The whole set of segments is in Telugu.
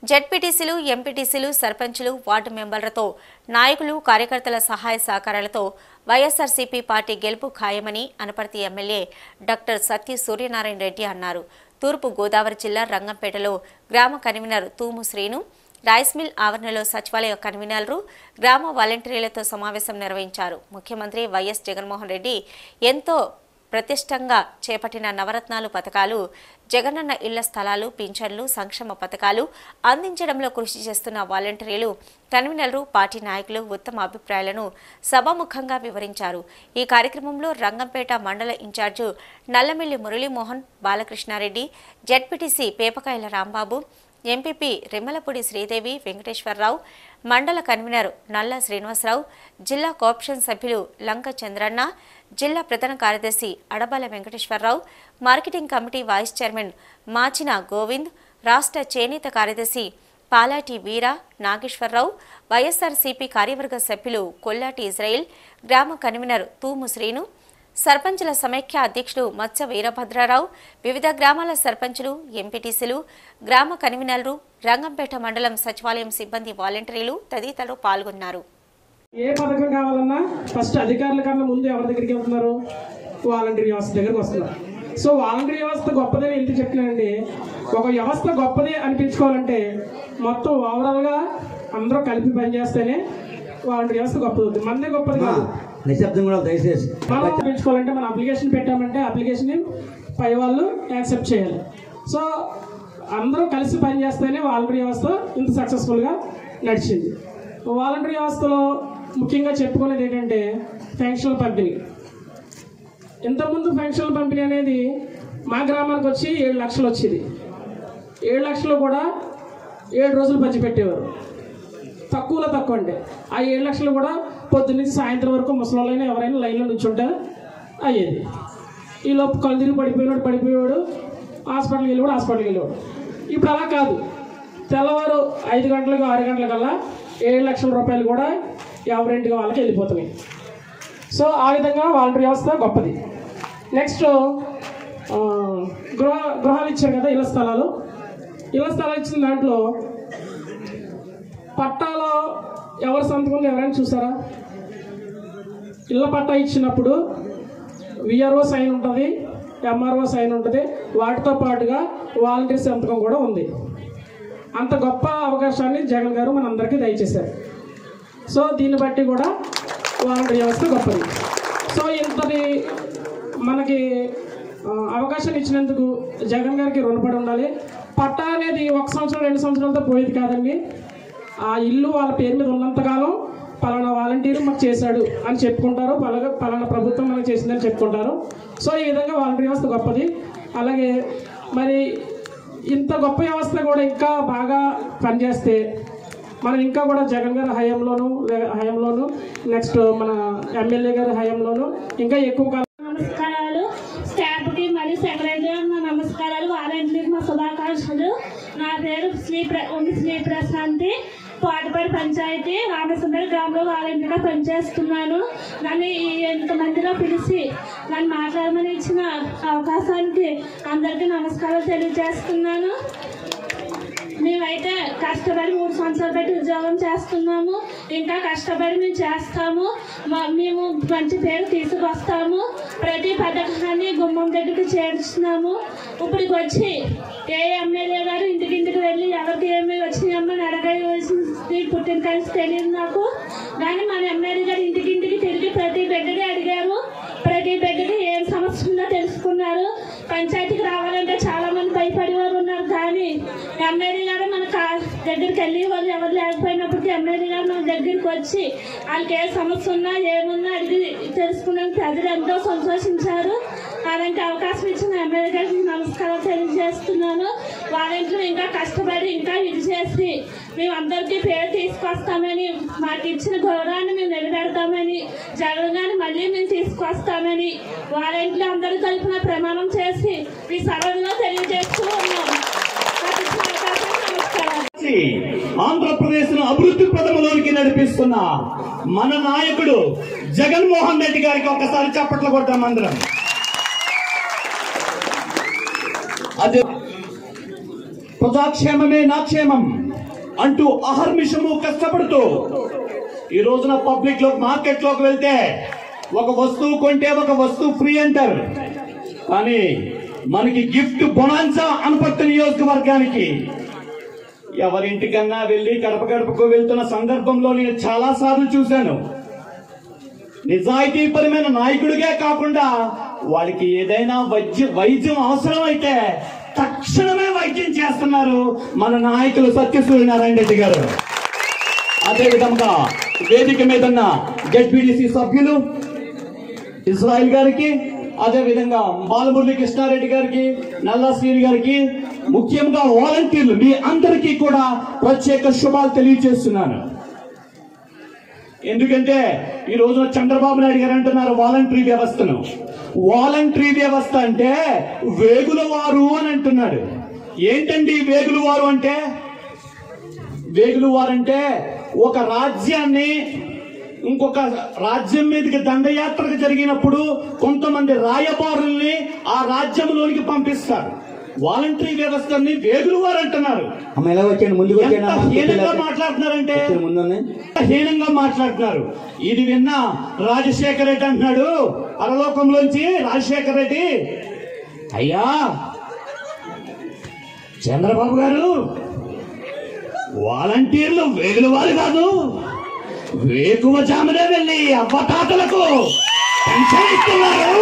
జెడ్పీటీసీలు ఎంపీటీసీలు సర్పంచులు వార్డు మెంబర్లతో నాయకులు కార్యకర్తల సహాయ సహకారాలతో వైఎస్ఆర్సీపీ పార్టీ గెలుపు ఖాయమని అనపర్తి ఎమ్మెల్యే డాక్టర్ సత్య సూర్యనారాయణ రెడ్డి అన్నారు తూర్పు గోదావరి జిల్లా రంగంపేటలో గ్రామ convener Thumu Srinu rice mill ఆవరణలో సచివాలయ కన్వీనర్లు గ్రామ వాలంటీర్లతో సమావేశం నిర్వహించారు ముఖ్యమంత్రి వైఎస్ జగన్మోహన్ రెడ్డి ఎంతో ప్రతిష్టంగా చేపట్టిన నవరత్నాలు పథకాలు జగనన్న ఇళ్ల స్థలాలు పింఛన్లు సంక్షేమ పథకాలు అందించడంలో కృషి చేస్తున్న వాలంటీర్లు కన్వీనర్లు పార్టీ నాయకులు ఉత్తమ అభిప్రాయాలను సభాముఖంగా వివరించారు ఈ కార్యక్రమంలో రంగంపేట మండల incharge Nallamilli Muralimohan Balakrishna Reddy ZPTC Pepakayala Rambabu MPP Rimmalapudi Sridevi Venkateswara Rao మండల కన్వీనర్ నల్ల శ్రీనివాసరావు జిల్లా కోఆప్షన్ సభ్యులు లంక చంద్రన్న జిల్లా ప్రధాన కార్యదర్శి Adabala Venkateswara Rao marketing committee vice chairman Machina Govind రాష్ట్ర చేనేత కార్యదర్శి పాలాటి వీర నాగేశ్వరరావు వైఎస్ఆర్సీపీ కార్యవర్గ సభ్యులు కొల్లాటి ఇజ్రాయిల్ గ్రామ కన్వీనర్ తూము శ్రీను సర్పంచుల సమైక్య అధ్యక్షుడు మత్స్య వీరభద్రారావు వివిధ గ్రామాల సర్పంచులు ఎంపీటీసీలు గ్రామ కన్వీనర్లు రంగంపేట మండలం సచివాలయం సిబ్బంది వాలంటీర్లు తదితరులు పాల్గొన్నారు ఏ పథకం కావాలన్నా ఫస్ట్ అధికారుల కన్నా ముందు ఎవరి దగ్గరికి వెళ్తున్నారు వాలంటీర్ వ్యవస్థ దగ్గరికి వస్తున్నారు సో వాలంటీర్ వ్యవస్థ గొప్పదని ఎందుకు చెప్తున్నానండి ఒక వ్యవస్థ గొప్పది అనిపించుకోవాలంటే మొత్తం ఓవరాల్గా అందరూ కలిపి పనిచేస్తేనే వాలంటీర్ వ్యవస్థ గొప్పది అవుతుంది మనదే గొప్పది కాదు నిశ్శబ్దం కూడా దయచేసి మనం పెంచుకోవాలంటే మన అప్లికేషన్ పెట్టామంటే అప్లికేషన్ పై వాళ్ళు యాక్సెప్ట్ చేయాలి సో అందరూ కలిసి పనిచేస్తేనే వాలంటరీ వ్యవస్థ ఇంత సక్సెస్ఫుల్గా నడిచింది వాలంటరీ వ్యవస్థలో ముఖ్యంగా చెప్పుకునేది ఏంటంటే పెన్షన్ల పంపిణీ ఇంతకుముందు పెన్షన్ల పంపిణీ అనేది మా గ్రామానికి వచ్చి ఏడు లక్షలు వచ్చేది ఏడు లక్షలు కూడా ఏడు రోజులు పంచిపెట్టేవారు తక్కువలో తక్కువ అంటే ఆ ఏడు లక్షలు కూడా పొద్దున్నుంచి సాయంత్రం వరకు ముసలోళ్ళైనా ఎవరైనా లైన్లో నుంచుంటే అయ్యేది ఈ లోపు కళ్ళు తిరిగి పడిపోయినాడు పడిపోయేవాడు హాస్పిటల్కి వెళ్ళేవాడు హాస్పిటల్కి వెళ్ళేవాడు ఇప్పుడు అలా కాదు తెల్లవారు ఐదు గంటలకు ఆరు గంటలకల్లా ఏడు లక్షల రూపాయలు కూడా ఎవరింటికి వాళ్ళకి వెళ్ళిపోతున్నాయి సో ఆ విధంగా వాలంటీర్ వ్యవస్థ గొప్పది నెక్స్ట్ ఆ, గృహ గృహాలు ఇచ్చారు కదా ఇళ్ల స్థలాలు ఇళ్ల స్థలాలు ఇచ్చిన దాంట్లో పట్టాలో ఎవరి సంతకం ఉందో ఎవరైనా చూసారా ఇళ్ళ పట్టా ఇచ్చినప్పుడు విఆర్ఓ సైన్ ఉంటుంది ఎంఆర్ఓ సైన్ ఉంటుంది వాటితో పాటుగా వాలంటీర్ సంతకం కూడా ఉంది అంత గొప్ప అవకాశాన్ని జగన్ గారు మనందరికీ దయచేశారు సో దీన్ని బట్టి కూడా వాలంటీర్ వ్యవస్థ గొప్పది సో ఇంతటి మనకి ఆ, అవకాశం ఇచ్చినందుకు జగన్ గారికి రుణపడి ఉండాలి పట్టా అనేది ఒక సంవత్సరం రెండు సంవత్సరాలతో పోయేది కాదండి ఆ ఇల్లు వాళ్ళ పేరు మీద ఉన్నంతకాలం పలానా వాలంటీర్ మాకు చేశాడు అని చెప్పుకుంటారు పలానా పలానా ప్రభుత్వం మనకు చేసిందని చెప్పుకుంటారు సో ఈ విధంగా వాలంటీర్ వ్యవస్థ గొప్పది అలాగే మరి ఇంత గొప్ప వ్యవస్థ కూడా ఇంకా బాగా పనిచేస్తే మనం ఇంకా కూడా జగన్ గారి హయాంలోను హయాంలోను నెక్స్ట్ మన ఎమ్మెల్యే గారి హయాంలోను ఇంకా ఎక్కువ కాలం నమస్కారాలు స్టాఫ్ కి మరియు సెక్రటరీ మా నమస్కారాలు వాలంటీర్ మా శుభాకాంక్షలు నా పేరు శ్రీ ప్ర ఉంది శ్రీ ప్రశాంతి పాటపడి పంచాయతీ రామసుందరి గ్రామంలో వాలంటీర్గా పనిచేస్తున్నాను నన్ను ఈ ఎంతమందిలో పిలిచి నన్ను మాట్లాడమని ఇచ్చిన అవకాశానికి అందరికీ నమస్కారాలు తెలియజేస్తున్నాను మేమైతే కష్టపడి మూడు సంవత్సరాలు పెట్టి ఉద్యోగం చేస్తున్నాము ఇంకా కష్టపడి మేము చేస్తాము మా- మేము మంచి పేరు తీసుకొస్తాము ప్రతి పథకాన్ని గుమ్మం దగ్గరికి చేర్చున్నాము ఇప్పటికి వచ్చి ఏ ఎమ్మెల్యే గారు ఇంటికి ఇంటికి వెళ్ళి ఎవరికి ఏమి వచ్చినాయమ్మని అడగవలసింది పుట్టిన కలిసి తెలియదు నాకు కానీ మన ఎమ్మెల్యే గారు ఇంటికి ఇంటికి తిరిగి ప్రతి బిడ్డని అడిగారు ప్రతి బిడ్డకి ఏం సమస్య ఉందో తెలుసుకున్నారు పంచాయతీకి రావాలంటే చాలా మంది భయపడేవారు ఉన్నారు కానీ ఎమ్మెల్యే గారు మన కా- దగ్గరికి వెళ్ళి వాళ్ళు ఎవరు లేకపోయినప్పటికీ ఎమ్మెల్యే గారు మన దగ్గరికి వచ్చి వాళ్ళకి ఏ సమస్య ఉన్నా ఏమున్నా అడిగి తెలుసుకున్నాను ప్రజలు ఎంతో సంతోషించారు అలాంటి అవకాశం ఇచ్చిన ఎమ్మెల్యే గారికి నమస్కారం తెలియజేస్తున్నాను వాళ్ళంట్లో ఇంకా కష్టపడి ఇంకా ఇది చేసి మేము అందరికీ పేరు తీసుకొస్తామని మాకు ఇచ్చిన గౌరవాన్ని మేము నిలబెడతామని జగన్ గారిని మళ్ళీ మేము తీసుకొస్తామని వారింట్లో అందరూ కలిపిన ప్రమాణం చేసి ఈ సభలో తెలియజేస్తూ ఉన్నాం నాకు ఇచ్చిన అవకాశానికి నమస్కారాలు ఆంధ్రప్రదేశ్ ను అభివృద్ధి పదములోనికి నడిపిస్తున్న మన నాయకుడు జగన్మోహన్ రెడ్డి గారికి ఒకసారి చప్పట్లు కొట్టాం అందరం అదే ప్రజాక్షేమమే నా క్షేమం అంటూ అహర్నిశము కష్టపడుతూ ఈ రోజున పబ్లిక్ లో మార్కెట్ లోకి వెళ్తే ఒక వస్తువు కొంటే ఒక వస్తువు ఫ్రీ అంటారు కానీ మనకి గిఫ్ట్ బొనాన్సా అనుపత్తి నియోజకవర్గానికి ఎవరింటికన్నా వెళ్ళి గడప గడపకు వెళ్తున్న సందర్భంలో నేను చాలా సార్లు చూశాను నిజాయితీపరమైన నాయకుడిగా కాకుండా వాళ్ళకి ఏదైనా వైద్య వైద్యం అవసరమైతే తక్షణమే వైద్యం చేస్తున్నారు మన నాయకులు సత్యసూర్యనారాయణ రెడ్డి గారు అదే విధంగా వేదిక మీద ఉన్న జడ్పీడీసీ సభ్యులు ఇస్రాయిల్ గారికి అదే విధంగా బాలమురళి కృష్ణారెడ్డి గారికి నల్లా శ్రీని గారికి ముఖ్యంగా వాలంటీర్లు మీ అందరికీ కూడా ప్రత్యేక శుభాలు తెలియజేస్తున్నాను ఎందుకంటే ఈ రోజున చంద్రబాబు నాయుడు గారు అంటున్నారు వాలంటరీ వ్యవస్థను వాలంటరీ వ్యవస్థ అంటే వేగుల వారు అని అంటున్నాడు ఏంటండి వేగుల వారు అంటే వేగులు వారంటే ఒక రాజ్యాన్ని ఇంకొక రాజ్యం మీదకి దండయాత్రకు జరిగినప్పుడు కొంతమంది రాయబారుల్ని ఆ రాజ్యంలోనికి పంపిస్తారు వాలంటరీ వ్యవస్థని వేగులు వారు అంటున్నారు అమ్మ ఎలా వచ్చాను ముందుకు ఎంత వచ్చాను హీనంగా మాట్లాడుతున్నారంటే ముందు హీనంగా మాట్లాడుతున్నారు ఇది విన్న రాజశేఖర రెడ్డి అంటున్నాడు పరలోకంలోంచి రాజశేఖర రెడ్డి అయ్యా చంద్రబాబు గారు వాలంటీర్లు వేగుల వారు కాదు వేకువ జామునే వెళ్ళి అవ్వతాతలకు పెన్షన్ ఇస్తున్నారు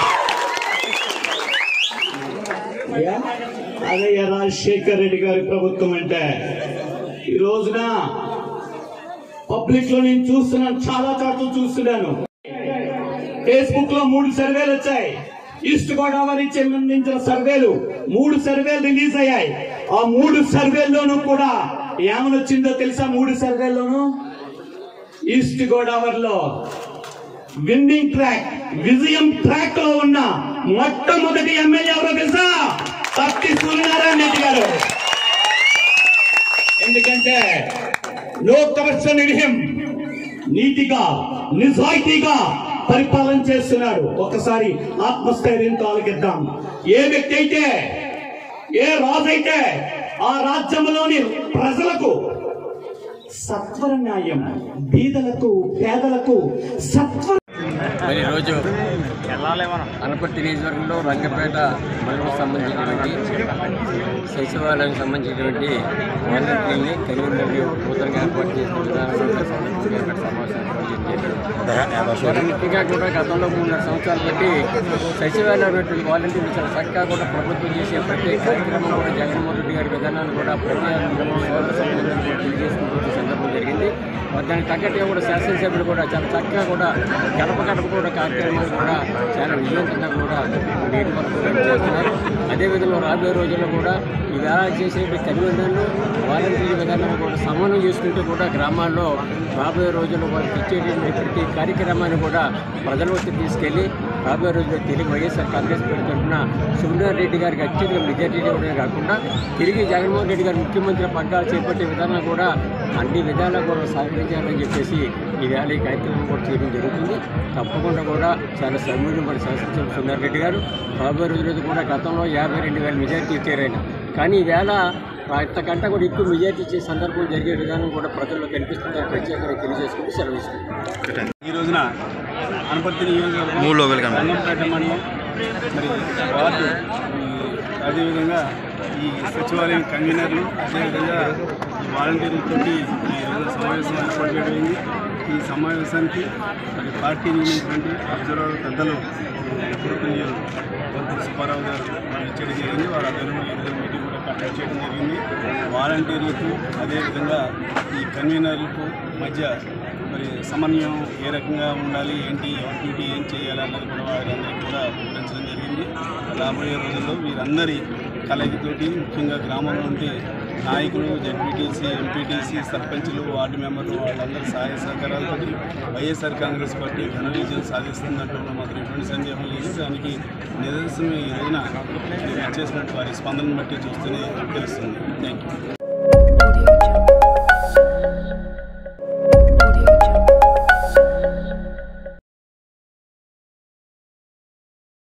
అయ్యా, అదయ్య రాజశేఖర్ రెడ్డి గారి ప్రభుత్వం అంటే ఈ రోజున పబ్లిక్ లో నేను చూస్తున్నాను చాలా చోట్ల చూస్తున్నాను ఫేస్బుక్ లో మూడు సర్వేలు వచ్చాయి ఈస్ట్ గోదావరి సంబంధించిన సర్వేలు మూడు సర్వేలు రిలీజ్ అయ్యాయి ఆ మూడు సర్వేల్లోనూ కూడా ఏమని వచ్చిందో తెలుసా మూడు సర్వేల్లోనూ ఈస్ట్ గోదావరిలో విన్నింగ్ ట్రాక్ విజయం ట్రాక్ లో ఉన్న మొట్టమొదటి ఎమ్మెల్యే ఎవరో తెలుసా పత్తి సూర్యనారాయణ రెడ్డి గారు ఎందుకంటే నో కరప్షన్ ఇన్ హిమ్ నీతిగా నిజాయితీగా పరిపాలన చేస్తున్నాడు ఒకసారి ఆత్మస్థైర్యంతో ఆలోకిద్దాం ఏ వ్యక్తి అయితే ఏ రాజు అయితే ఆ రాజ్యంలోని ప్రజలకు సత్వర న్యాయం బీదలకు పేదలకు సత్వర మరి ఈరోజు అనపర్తి నియోజకవర్గంలో రంగపేట మండలం సంబంధించినటువంటి సచివాలయానికి సంబంధించినటువంటి వాలంటీర్ని కరీంనగర్ నూతనంగా ఏర్పాటు చేసిన విధానంలో సంబంధించిన సమావేశం ఏర్పాటు చేశారు. ముఖ్యంగా కూడా గతంలో మూడున్నర సంవత్సరాలు బట్టి సచివాలయం ఉన్నటువంటి వాలంటీర్లు చాలా చక్కగా కూడా ప్రభుత్వం చేసే ప్రతి కార్యక్రమం కూడా జగన్మోహన్ రెడ్డి గారి విధానాన్ని కూడా ప్రతి సంబంధించిన తెలియజేసుకుంటూ వచ్చే సందర్భం జరిగింది మరి దానికి తగ్గట్టుగా కూడా శాసనసభ్యులు కూడా చాలా చక్కగా కూడా గడప గడప కూడా కార్యక్రమాలు కూడా చాలా విజయవంతంగా కూడా నేటి వరకు కూడా చేస్తున్నారు అదేవిధంగా రాబోయే రోజుల్లో కూడా ఈ వేళ చేసేటువంటి కన్వీనర్లు వాలంటీర్ విధానాన్ని కూడా సమన్వయం చేసుకుంటూ కూడా గ్రామాల్లో రాబోయే రోజుల్లో వాళ్ళకి ఇచ్చేటువంటి ప్రతి కార్యక్రమాన్ని కూడా ప్రజల వద్ద తీసుకెళ్లి రాబోయే రోజుల్లో తిరిగి వైఎస్ఆర్ కాంగ్రెస్ పార్టీ తరఫున సుబ్రహ్మణ్య రెడ్డి గారికి అత్యధిక మెజార్టీ ఇవ్వడమే కాకుండా తిరిగి జగన్మోహన్ రెడ్డి గారు ముఖ్యమంత్రి పగ్గాలు చేపట్టే విధానం కూడా అన్ని విధాలా కూడా సహకరించాలని చెప్పేసి ఈ వేళ ఈ కార్యక్రమం కూడా చేయడం జరుగుతుంది తప్పకుండా కూడా చాలా సభ్యులు మన శాసనసభ్యులు సుందర్ రెడ్డి గారు రాబోయే రోజుల్లో కూడా గతంలో యాభై రెండు వేల మెజార్టీ ఇచ్చారు ఆయన కానీ ఈవేళ అంతకంటే కూడా ఎక్కువ మెజార్టీ ఇచ్చే సందర్భం జరిగే విధానం కూడా ప్రజల్లో కనిపిస్తుందని ప్రత్యేకంగా తెలియజేసుకుంటూ సెలవు తీసుకుంటాం ఈ రోజున అనపర్తి నియోజకవర్గం రంగంపేట మండలం మరి వార్డు ఈ అదేవిధంగా ఈ సచివాలయం కన్వీనర్లు అదేవిధంగా ఈ వాలంటీర్లతోటి ఈ రోజు సమావేశం ఏర్పాటు చేయడం ఈ సమావేశానికి మరి పార్టీ నియమించినటువంటి అబ్జర్వర్ పెద్దలు గురుకునియలు గొంతు సుబ్బారావు గారు మరి చేయడం జరిగింది వారు అదనంలో ఈ రోజు మీటింగ్ కూడా కండక్ట్ చేయడం జరిగింది వాలంటీర్లకు అదేవిధంగా ఈ కన్వీనర్లకు మధ్య మరి సమన్వయం ఏ రకంగా ఉండాలి ఏంటి ఎవరి డ్యూటీ ఏం చేయాలి అన్నది కూడా వారందరికీ కూడా వివరించడం జరిగింది రాబోయే రోజుల్లో వీరందరి కలయికతోటి ముఖ్యంగా గ్రామంలో ఉంటే నాయకులు జడ్పీటీసీ ఎంపీటీసీ సర్పంచులు వార్డు మెంబర్లు వాళ్ళందరి సహాయ సహకారాలతో వైఎస్ఆర్ కాంగ్రెస్ పార్టీ ఘన విజయం సాధిస్తుందంటే మాత్రం ఎటువంటి సందేహం లేదు దానికి నిదర్శనం ఈ రోజున చేసినట్టు వారి స్పందన బట్టి చూస్తూనే తెలుస్తుంది థ్యాంక్ యూ